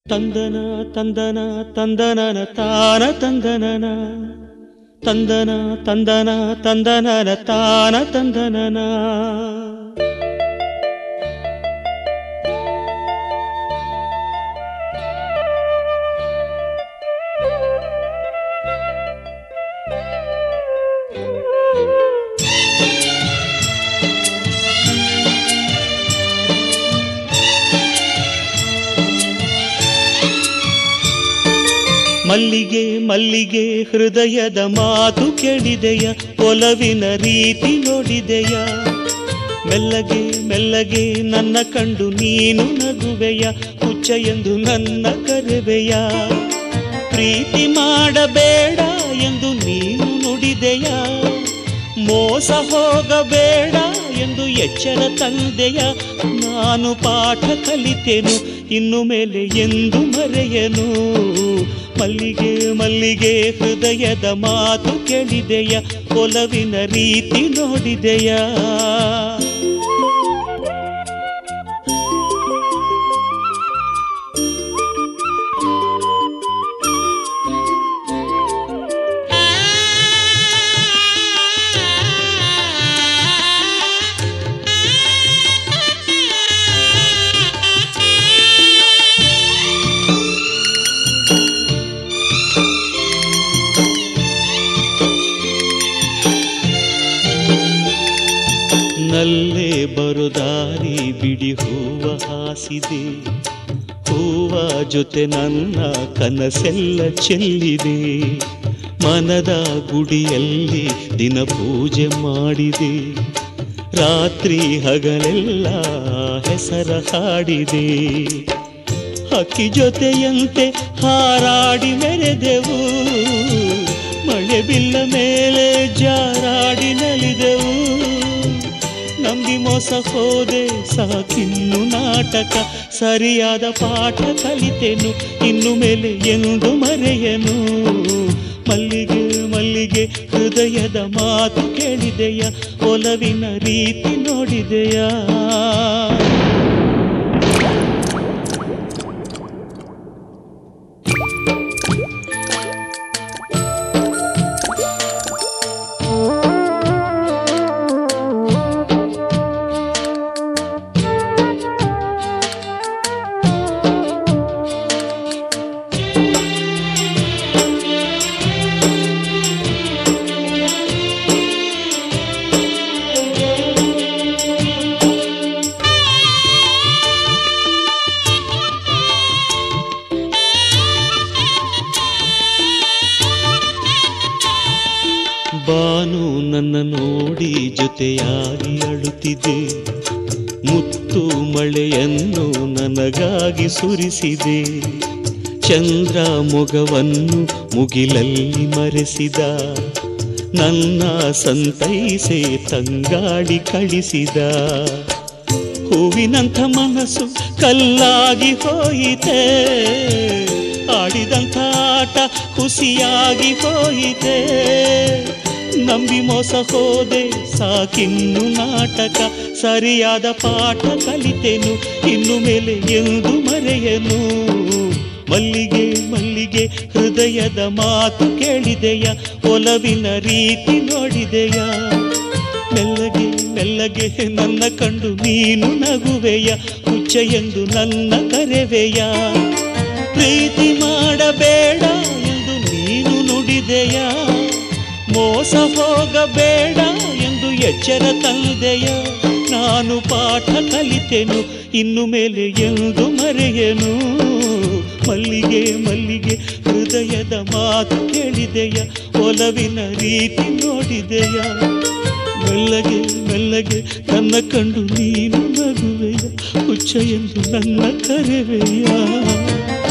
ತಂದನ ತಂದನ ತಂದನನ ತಾನ ತಂದನನ ತಂದನ ತಂದನ ತಂದನನ ತಾನ ತಂದನನ ಮಲ್ಲಿಗೆ ಮಲ್ಲಿಗೆ ಹೃದಯದ ಮಾತು ಕೇಳಿದೆಯ ಒಲವಿನ ರೀತಿ ನೋಡಿದೆಯ ಮೆಲ್ಲಗೆ ಮೆಲ್ಲಗೆ ನನ್ನ ಕಂಡು ನೀನು ನಗುವೆಯ ಹುಚ್ಚ ಎಂದು ನನ್ನ ಕರೆವೆಯ ಪ್ರೀತಿ ಮಾಡಬೇಡ ಎಂದು ನೀನು ನುಡಿದೆಯ ಮೋಸ ಹೋಗಬೇಡ ಎಂದು ಎಚ್ಚರ ತಂದೆಯ ನಾನು ಪಾಠ ಕಲಿತೆನು ಇನ್ನು ಮೇಲೆ ಎಂದು ಮರೆಯನು ಮಲ್ಲಿಗೆ ಮಲ್ಲಿಗೆ ಹೃದಯದ ಮಾತು ಕೇಳಿದೆಯ ಒಲವಿನ ರೀತಿ ನೋಡಿದೆಯಾ ನಲ್ಲೇ ಬರುದಾರಿ ಬಿಡಿ ಹೂವ ಹಾಸಿದೆ ಹೂವ ಜೊತೆ ನನ್ನ ಕನಸೆಲ್ಲ ಚೆಲ್ಲಿದೆ ಮನದ ಗುಡಿಯಲ್ಲಿ ದಿನ ಪೂಜೆ ಮಾಡಿದೆ ರಾತ್ರಿ ಹಗಲೆಲ್ಲ ಹೆಸರ ಹಾಡಿದೆ ಹಕ್ಕಿ ಜೊತೆಯಂತೆ ಹಾರಾಡಿ ಮೆರೆದೆವು ಮಳೆ ಬಿಲ್ಲ ಮೇಲೆ ಜಾರಾಡಿ ನಲಿದೆವು ನಂಬಿ ಮೋಸ ಹೋದೆ ಸಾಕಿನ್ನು ನಾಟಕ ಸರಿಯಾದ ಪಾಠ ಕಲಿತೆನು ಇನ್ನು ಮೇಲೆ ಎಂದು ಮರೆಯನು ಮಲ್ಲಿಗೆ ಮಲ್ಲಿಗೆ ಹೃದಯದ ಮಾತು ಕೇಳಿದೆಯ ಒಲವಿನ ರೀತಿ ನೋಡಿದೆಯಾ ಬಾನು ನನ್ನ ನೋಡಿ ಜೊತೆಯಾಗಿ ಅಳುತ್ತಿದೆ ಮುತ್ತು ಮಳೆಯನ್ನು ನನಗಾಗಿ ಸುರಿಸಿದೆ ಚಂದ್ರ ಮೊಗವನ್ನು ಮುಗಿಲಲ್ಲಿ ಮರೆಸಿದ ನನ್ನ ಸಂತೈಸೆ ತಂಗಾಡಿ ಕಳಿಸಿದ ಹೂವಿನಂಥ ಮನಸ್ಸು ಕಲ್ಲಾಗಿ ಹೋಯಿತೆ ಆಡಿದಂಥ ಆಟ ಹುಸಿಯಾಗಿ ಹೋಯಿತೆ ನಂಬಿ ಮೋಸ ಹೋದೆ ಸಾಕಿನ್ನು ನಾಟಕ ಸರಿಯಾದ ಪಾಠ ಕಲಿತೆನು ಇನ್ನು ಮೇಲೆ ಎಂದು ಮರೆಯನು ಮಲ್ಲಿಗೆ ಮಲ್ಲಿಗೆ ಹೃದಯದ ಮಾತು ಕೇಳಿದೆಯ ಒಲವಿನ ರೀತಿ ನೋಡಿದೆಯ ಮೆಲ್ಲಗೆ ಮೆಲ್ಲಗೆ ನನ್ನ ಕಂಡು ನೀನು ನಗುವೆಯ ಹುಚ್ಚ ಎಂದು ನನ್ನ ಕರೆವೆಯ ಪ್ರೀತಿ ಮಾಡಬೇಡ ಎಂದು ನೀನು ನುಡಿದೆಯ ಮೋಸ ಹೋಗಬೇಡ ಎಂದು ಎಚ್ಚರ ತಂದೆಯ ನಾನು ಪಾಠ ಕಲಿತೆನು ಇನ್ನು ಮೇಲೆ ಎಂದು ಮರೆಯನು ಮಲ್ಲಿಗೆ ಮಲ್ಲಿಗೆ ಹೃದಯದ ಮಾತು ಕೇಳಿದೆಯ ಒಲವಿನ ರೀತಿ ನೋಡಿದೆಯ ಮೆಲ್ಲಗೆ ಮೆಲ್ಲಗೆ ನನ್ನ ಕಂಡು ನೀನು ನಗುವೆಯ ಹುಚ್ಚ ಎಂದು ನನ್ನ ಕರೆವೆಯ